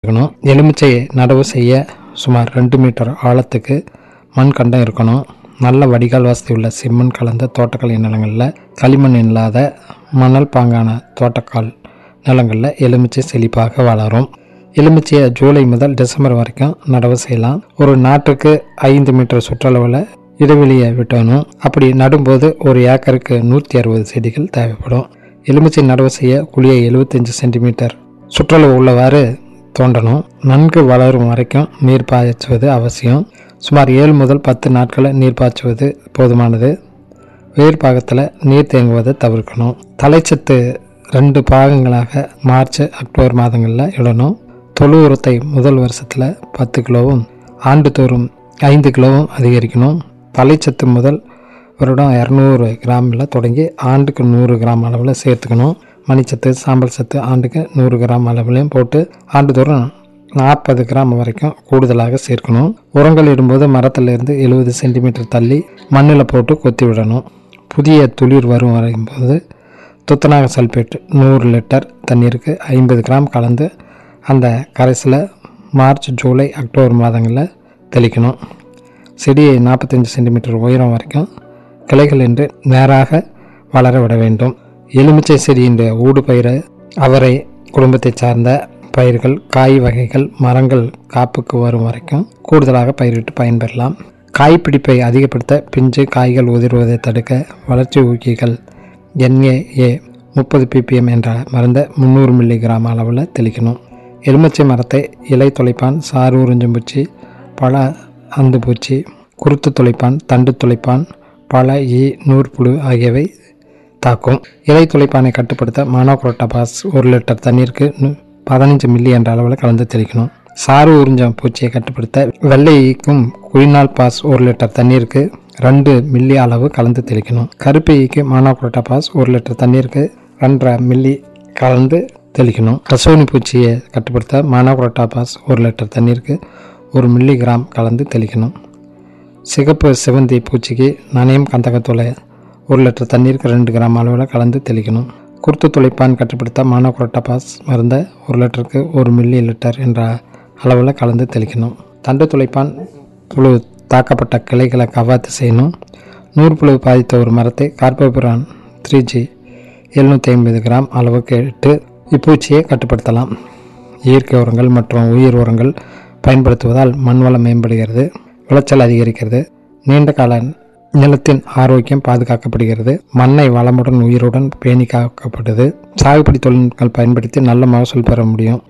இருக்கணும் எலுமிச்சை நடவு செய்ய சுமார் ரெண்டு மீட்டர் ஆழத்துக்கு மண் கண்டம் இருக்கணும் நல்ல வடிகால் வசதி உள்ள செம்மண் கலந்த தோட்டக்கலை நிலங்களில் களிமண் இல்லாத மணல் பாங்கான தோட்டக்கால் நிலங்களில் எலுமிச்சை செழிப்பாக வளரும் எலுமிச்சையை ஜூலை முதல் டிசம்பர் வரைக்கும் நடவு செய்யலாம் ஒரு நாட்டுக்கு ஐந்து மீட்டர் சுற்றளவில் இடைவெளியை விட்டணும் அப்படி நடும்போது ஒரு ஏக்கருக்கு நூற்றி அறுபது செடிகள் தேவைப்படும் எலுமிச்சை நடவு செய்ய குழியை எழுபத்தஞ்சு சென்டிமீட்டர் சுற்றளவு உள்ளவாறு தோண்டணும் நன்கு வளரும் வரைக்கும் நீர் பாய்ச்சுவது அவசியம் சுமார் ஏழு முதல் பத்து நாட்களை நீர் பாய்ச்சுவது போதுமானது வேர் பாகத்தில் நீர் தேங்குவதை தவிர்க்கணும் தலைச்சத்து ரெண்டு பாகங்களாக மார்ச் அக்டோபர் மாதங்களில் இடணும் தொழு உரத்தை முதல் வருஷத்தில் பத்து கிலோவும் ஆண்டுதோறும் ஐந்து கிலோவும் அதிகரிக்கணும் தலைச்சத்து முதல் வருடம் இரநூறு கிராமில் தொடங்கி ஆண்டுக்கு நூறு கிராம் அளவில் சேர்த்துக்கணும் மணிச்சத்து சாம்பல் சத்து ஆண்டுக்கு நூறு கிராம் அளவுலையும் போட்டு ஆண்டுதோறும் நாற்பது கிராம் வரைக்கும் கூடுதலாக சேர்க்கணும் உரங்கள் இடும்போது மரத்திலிருந்து எழுபது சென்டிமீட்டர் தள்ளி மண்ணில் போட்டு கொத்தி விடணும் புதிய துளிர் வரும் வரும்போது துத்தநாக சல்பேட் நூறு லிட்டர் தண்ணீருக்கு ஐம்பது கிராம் கலந்து அந்த கரைசலை மார்ச் ஜூலை அக்டோபர் மாதங்களில் தெளிக்கணும் செடியை நாற்பத்தஞ்சு சென்டிமீட்டர் உயரம் வரைக்கும் கிளைகள் என்று நேராக வளர விட வேண்டும் எலுமிச்சை செடியின் ஊடு பயிரை அவரை குடும்பத்தைச் சார்ந்த பயிர்கள் காய் வகைகள் மரங்கள் காப்புக்கு வரும் வரைக்கும் கூடுதலாக பயிரிட்டு பயன்பெறலாம் காய் பிடிப்பை அதிகப்படுத்த பிஞ்சு காய்கள் உதிர்வதை தடுக்க வளர்ச்சி ஊக்கிகள் என்ஏஏ முப்பது ppm என்ற மருந்தை முந்நூறு மில்லிகிராம் அளவில் தெளிக்கணும் எலுமிச்சை மரத்தை இலை துளைப்பான் சாறு உறிஞ்சும் பூச்சி பழ அந்து பூச்சி குருத்து துளைப்பான் தண்டு துளைப்பான் பழ ஈ நூற்புழு ஆகியவை தாக்கும் இலை துளைப்பானை கட்டுப்படுத்த மானோக்ரோட்டபாஸ் ஒரு லிட்டர் தண்ணீருக்கு நு- பதினஞ்சு மில்லி என்ற அளவில் கலந்து தெளிக்கணும் சாறு உறிஞ்சம் பூச்சியை கட்டுப்படுத்த வெள்ளை ஈக்கும் குயினால் பாஸ் ஒரு லிட்டர் தண்ணீருக்கு ரெண்டு மில்லி அளவு கலந்து தெளிக்கணும் கருப்பு ஈக்கு மானோக்ரோட்டபாஸ் ஒரு லிட்டர் தண்ணீருக்கு ரெண்டரை மில்லி கலந்து தெளிக்கணும் ரசோனி பூச்சியை கட்டுப்படுத்த மானோக்ரோட்டாபாஸ் ஒரு லிட்டர் தண்ணீருக்கு ஒரு மில்லி கிராம் கலந்து தெளிக்கணும் சிகப்பு சிவந்தி பூச்சிக்கு நனையும் கந்தகத்தூளை ஒரு லிட்டர் தண்ணீருக்கு ரெண்டு கிராம் அளவில் கலந்து தெளிக்கணும் குருத்து துளைப்பான் கட்டுப்படுத்த மானோக்ரோட்டபாஸ் மருந்தை ஒரு லிட்டருக்கு ஒரு மில்லி லிட்டர் என்ற அளவில் கலந்து தெளிக்கணும் தண்டு துளைப்பான் புழு தாக்கப்பட்ட கிளைகளை கவாத்து செய்யணும் நூறு புழு பாதித்த ஒரு மரத்தை கார்போபிரான் த்ரீ ஜி எழுநூற்றி ஐம்பது கிராம் அளவுக்கு இட்டு இப்பூச்சியை கட்டுப்படுத்தலாம் இயற்கை உரங்கள் மற்றும் உயிர் உரங்கள் பயன்படுத்துவதால் மண் வளம் மேம்படுகிறது விளைச்சல் அதிகரிக்கிறது நீண்ட கால நிலத்தின் ஆரோக்கியம் பாதுகாக்கப்படுகிறது மண்ணை வளமுடன் உயிருடன் பேணி காக்கப்படுது சாகுபடி தொழில்நுட்பங்கள் பயன்படுத்தி நல்ல மகசூல் பெற முடியும்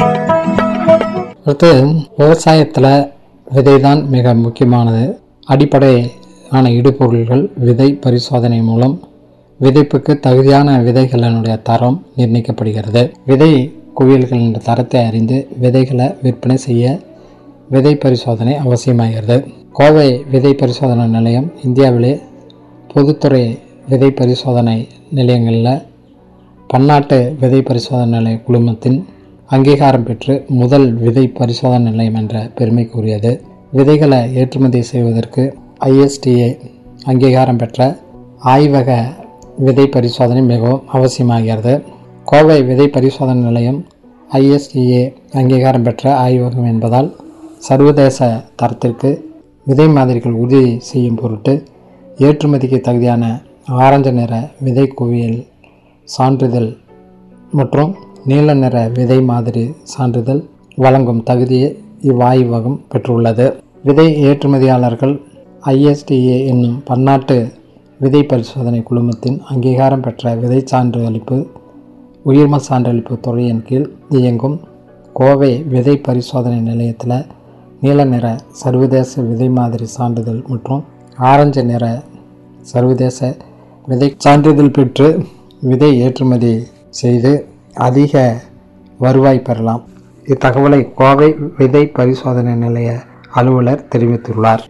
அடுத்து விவசாயத்தில் விதை தான் மிக முக்கியமானது அடிப்படையான இடுபொருள்கள் விதை பரிசோதனை மூலம் விதைப்புக்கு தகுதியான விதைகளினுடைய தரம் நிர்ணயிக்கப்படுகிறது விதை குவியல்களின் தரத்தை அறிந்து விதைகளை விற்பனை செய்ய விதை பரிசோதனை அவசியமாகிறது கோவை விதை பரிசோதனை நிலையம் இந்தியாவிலே பொதுத்துறை விதை பரிசோதனை நிலையங்களில் பன்னாட்டு விதை பரிசோதனை நிலைய குழுமத்தின் அங்கீகாரம் பெற்று முதல் விதை பரிசோதனை நிலையம் என்ற பெருமைக்குரியது விதைகளை ஏற்றுமதி செய்வதற்கு ஐஎஸ்டிஏ அங்கீகாரம் பெற்ற ஆய்வக விதை பரிசோதனை மிகவும் அவசியமாகிறது கோவை விதை பரிசோதனை நிலையம் ஐஎஸ்டிஏ அங்கீகாரம் பெற்ற ஆய்வகம் என்பதால் சர்வதேச தரத்திற்கு விதை மாதிரிகள் உறுதி செய்யும் பொருட்டு ஏற்றுமதிக்கு தகுதியான ஆரஞ்சு நிற விதை குவியல் சான்றிதழ் மற்றும் நீல நிற விதை மாதிரி சான்றிதழ் வழங்கும் தகுதியை இவ்வாய்வகம் பெற்றுள்ளது விதை ஏற்றுமதியாளர்கள் ஐஎஸ்டிஏ என்னும் பன்னாட்டு விதை பரிசோதனை குழுமத்தின் அங்கீகாரம் பெற்ற விதை சான்றளிப்பு உயிர்ம சான்றளிப்பு துறையின் கீழ் இயங்கும் கோவை விதை பரிசோதனை நிலையத்தில் நீல நிற சர்வதேச விதை மாதிரி சான்றிதழ் மற்றும் ஆரஞ்சு நிற சர்வதேச விதை சான்றிதழ் பெற்று விதை ஏற்றுமதி செய்து அதிக வருவாய் பெறலாம் இத்தகவலை கோவை விதை பரிசோதனை நிலைய அலுவலர் தெரிவித்துள்ளார்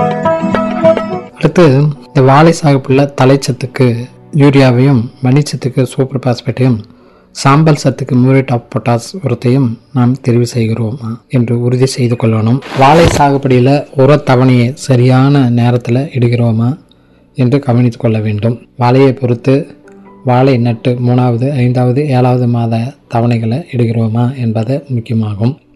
அடுத்து இந்த வாழை சாகுபடியில் தலைச்சத்துக்கு யூரியாவையும் மணிச்சத்துக்கு சூப்பர் பாஸ்பேட்டையும் சாம்பல் சத்துக்கு மியூரேட் ஆஃப் பொட்டாஸ் உரத்தையும் நாம் தெரிவு செய்கிறோமா என்று உறுதி செய்து கொள்ளணும் வாழை சாகுபடியில் உரத்தவணையை சரியான நேரத்தில் இடுகிறோமா என்று கவனித்து கொள்ள வேண்டும் வாழையை பொறுத்து வாழை நட்டு மூணாவது ஐந்தாவது ஏழாவது மாத தவணைகளை இடுகிறோமா என்பது முக்கியமாகும்